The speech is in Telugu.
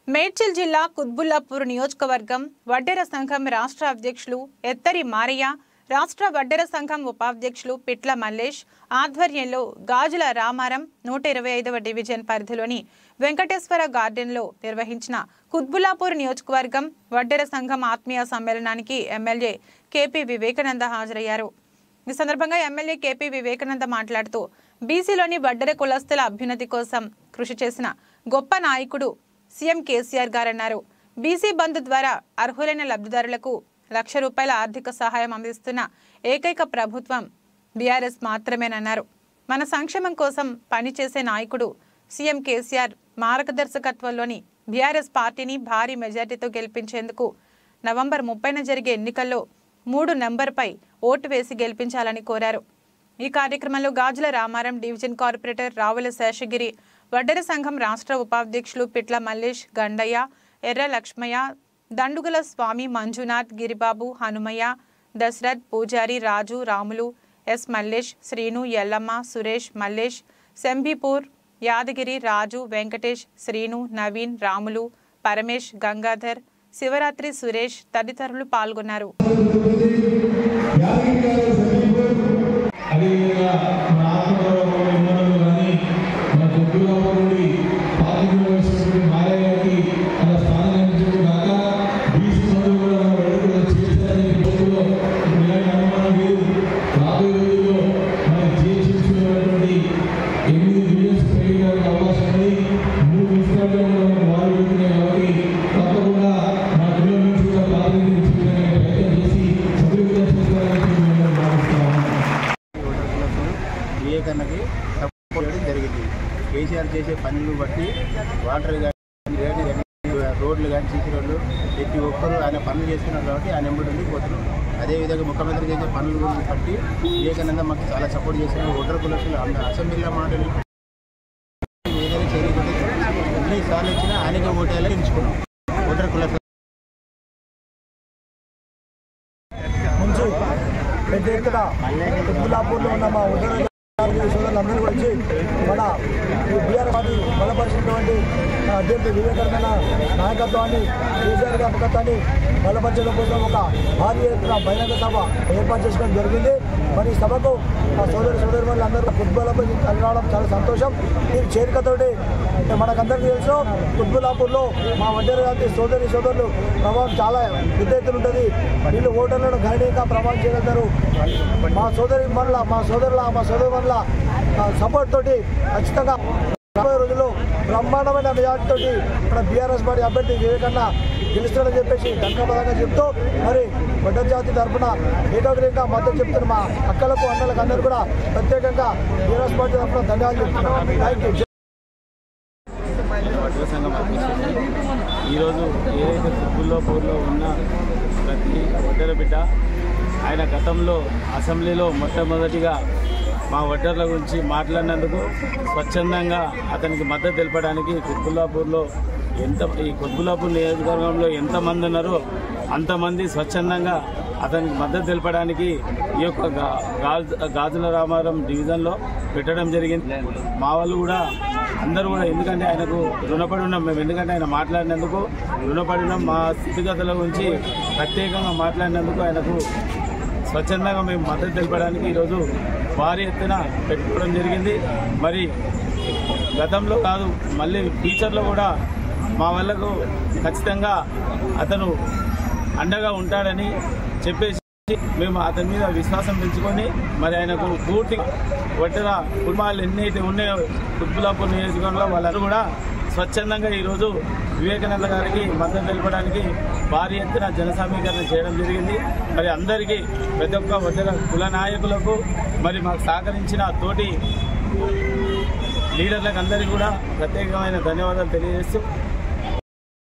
మేడ్చల్ జిల్లా కుత్బుల్లాపూర్ నియోజకవర్గం వడ్డెర సంఘం రాష్ట్ర అధ్యక్షులు ఎత్తరి మారయ్య రాష్ట్ర వడ్డెర సంఘం ఉపాధ్యక్షులు పిట్ల మల్లేష్ ఆధ్వర్యంలో గాజుల రామారం నూట ఇరవై ఐదవ డివిజన్ పరిధిలోని వెంకటేశ్వర గార్డెన్లో నిర్వహించిన కుత్బుల్లాపూర్ నియోజకవర్గం వడ్డెర సంఘం ఆత్మీయ సమ్మేళనానికి ఎమ్మెల్యే కేపీ వివేకానంద హాజరయ్యారు ఈ సందర్భంగా ఎమ్మెల్యే కేపీ వివేకానంద మాట్లాడుతూ బీసీలోని వడ్డెర కులస్తుల అభ్యున్నతి కోసం కృషి చేసిన గొప్ప నాయకుడు సీఎం కేసీఆర్ గారన్నారు బీసీ బంధు ద్వారా అర్హులైన లబ్ధిదారులకు లక్ష రూపాయల ఆర్థిక సహాయం అందిస్తున్న ఏకైక ప్రభుత్వం బీఆర్ఎస్ మాత్రమేనన్నారు మన సంక్షేమం కోసం పనిచేసే నాయకుడు సీఎం కేసీఆర్ మార్గదర్శకత్వంలోని బీఆర్ఎస్ పార్టీని భారీ మెజార్టీతో గెలిపించేందుకు నవంబర్ ముప్పైన జరిగే ఎన్నికల్లో మూడు నెంబర్పై ఓటు వేసి గెలిపించాలని కోరారు ఈ కార్యక్రమంలో గాజుల రామారం డివిజన్ కార్పొరేటర్ రావుల శేషగిరి వడ్డెర సంఘం రాష్ట్ర ఉపాధ్యక్షులు పిట్ల మల్లేష్ గండయ్య ఎర్ర లక్ష్మయ్య దండుగల స్వామి మంజునాథ్ గిరిబాబు హనుమయ్య దశరథ్ పూజారి రాజు రాములు ఎస్ మల్లేష్ శ్రీను ఎల్లమ్మ సురేష్ మల్లేష్ శంభీపూర్ యాదగిరి రాజు వెంకటేష్ శ్రీను నవీన్ రాములు పరమేష్ గంగాధర్ శివరాత్రి సురేష్ తదితరులు పాల్గొన్నారు అదేవిధంగా మన ఆత్మగౌరవం విమానం కానీ మన దుర్గులాప నుండి పాతిక వయసు మారయ్య గారికి అలా స్థానం కల్పించడం కాక బీసీ సభ్యులు కూడా మన వేడుకలు చేశారని భక్తులు ఇలాంటి అనుమానం లేదు రాబోయే రోజుల్లో మన జీవించుకున్నటువంటి ఎనిమిది బిలియన్స్ పెరిగడానికి అవకాశం ఉంది మూడు మున్సిపాలిటీలు కూడా మనం వారు వెళ్తున్నాయి కాబట్టి తప్పకుండా మన పిల్లల నుంచి కూడా ప్రాతినిధ్యం చూపించడానికి ప్రయత్నం చేసి సభ్యులుగా చేస్తారని మేము భావిస్తాము వివేకన్నకి సపోర్ట్ చేయడం జరిగింది కేసీఆర్ చేసే పనులు బట్టి వాటర్ కానీ డ్రైనేజ్ కానీ, రోడ్లు కానీ సీసీ రోడ్లు ప్రతి ఒక్కరూ ఆయన పనులు చేస్తున్నారు కాబట్టి ఆయన ఎంబడి ఉండి పోతున్నాం అదేవిధంగా ముఖ్యమంత్రి చేసే పనులు బట్టి వివేకానంద మాకు చాలా సపోర్ట్ చేసిన ఓటర్ కులసులు అసెంబ్లీలో మాటలు ఏదైనా చేయకపోతే ఎన్నిసార్లు ఇచ్చినా ఆయనకే ఓటేలా ఎంచుకున్నాం ఓటర్ కులసులు నుంచి పెద్ద ఎత్తున కుత్బుల్లాపూర్లో ఉన్న మా ఉద్యోగ సోదరులందరూ కూడా వచ్చి మన ఈ బీఆర్ పార్టీ బలపరిచినటువంటి మన అభ్యర్థి వివేకానంద నాయకత్వాన్ని కేసీఆర్ గారి నాయకత్వాన్ని బలపరచడం కోసం ఒక భారీ ఎత్తున బహిరంగ సభ ఏర్పాటు చేసుకోవడం జరిగింది మరి ఈ సభకు మా సోదరి సోదరి వాళ్ళు అందరూ కుత్బుల్లాపూర్ నుంచి తరలి రావడం చాలా సంతోషం ఈ చేరికతోటి మనకందరికీ తెలుసు కుత్బుల్లాపూర్లో మా వడ్డేరు గారి సోదరి సోదరులు ప్రభావం చాలా పెద్ద ఎత్తున ఉంటుంది వీళ్ళు ఓటర్లను గణనీయంగా ప్రభావం చేయగలుగుతారు మా సోదరి మనుల మా సోదరుల మా సోదరి మనుల సపోర్ట్ తోటి ఖచ్చితంగా రాబోయే రోజుల్లో బ్రహ్మాండమైన మెజార్టీ తోటి మన బీఆర్ఎస్ పార్టీ అభ్యర్థి వివేకన్న గెలుస్తాడని చెప్పేసి ధన్యవాదంగా చెప్తూ మరి వడ్డ జాతి తరఫున ఏకాగ్రంగా మద్దతు చెప్తున్న మా అక్కలకు అన్నలకు అందరూ కూడా ప్రత్యేకంగా బీఆర్ఎస్ పార్టీ తరఫున ధన్యవాదాలు చెప్తున్నాం థ్యాంక్ యూ వడ్ల సంఘం అధ్యక్షుడిని ఈరోజు ఏదైతే కుబ్బుల్లోపూర్లో ఉన్న ప్రతి వడ్డెర బిడ్డ ఆయన గతంలో అసెంబ్లీలో మొట్టమొదటిగా మా వడ్డర్ల గురించి మాట్లాడినందుకు స్వచ్ఛందంగా అతనికి మద్దతు తెలపడానికి కుత్బుల్లాపూర్లో ఎంత ఈ కుత్బుల్లాపూర్ నియోజకవర్గంలో ఎంతమంది ఉన్నారో అంతమంది స్వచ్ఛందంగా అతనికి మద్దతు తెలపడానికి ఈ యొక్క గా- గాజు గాజుల రామారం డివిజన్లో పెట్టడం జరిగింది మా వాళ్ళు కూడా అందరూ కూడా ఎందుకంటే ఆయనకు రుణపడి ఉన్నాం మేము ఎందుకంటే ఆయన మాట్లాడినందుకు రుణపడి ఉన్నాం మా స్థితిగతుల గురించి ప్రత్యేకంగా మాట్లాడినందుకు ఆయనకు స్వచ్ఛందంగా మేము మద్దతు తెలపడానికి ఈరోజు భారీ ఎత్తున పెట్టుకోవడం జరిగింది మరి గతంలో కాదు మళ్ళీ ఫ్యూచర్లో కూడా మా వాళ్ళకు ఖచ్చితంగా అతను అండగా ఉంటాడని చెప్పేసి మేము అతని మీద విశ్వాసం పెంచుకొని మరి ఆయనకు పూర్తి వడ్డర కుటుంబాలు ఎన్నైతే ఉన్నాయో కుత్బులాపూర్ నియోజకవర్గంలో వాళ్ళందరూ కూడా స్వచ్ఛందంగా ఈరోజు వివేకానంద గారికి మద్దతు తెలపడానికి భారీ ఎత్తున జన సమీకరణ చేయడం జరిగింది మరి అందరికీ ప్రతి ఒక్క వడ్డర కుల నాయకులకు మరి మాకు సహకరించిన తోటి లీడర్లకు అందరికీ కూడా ప్రత్యేకమైన ధన్యవాదాలు తెలియజేస్తూ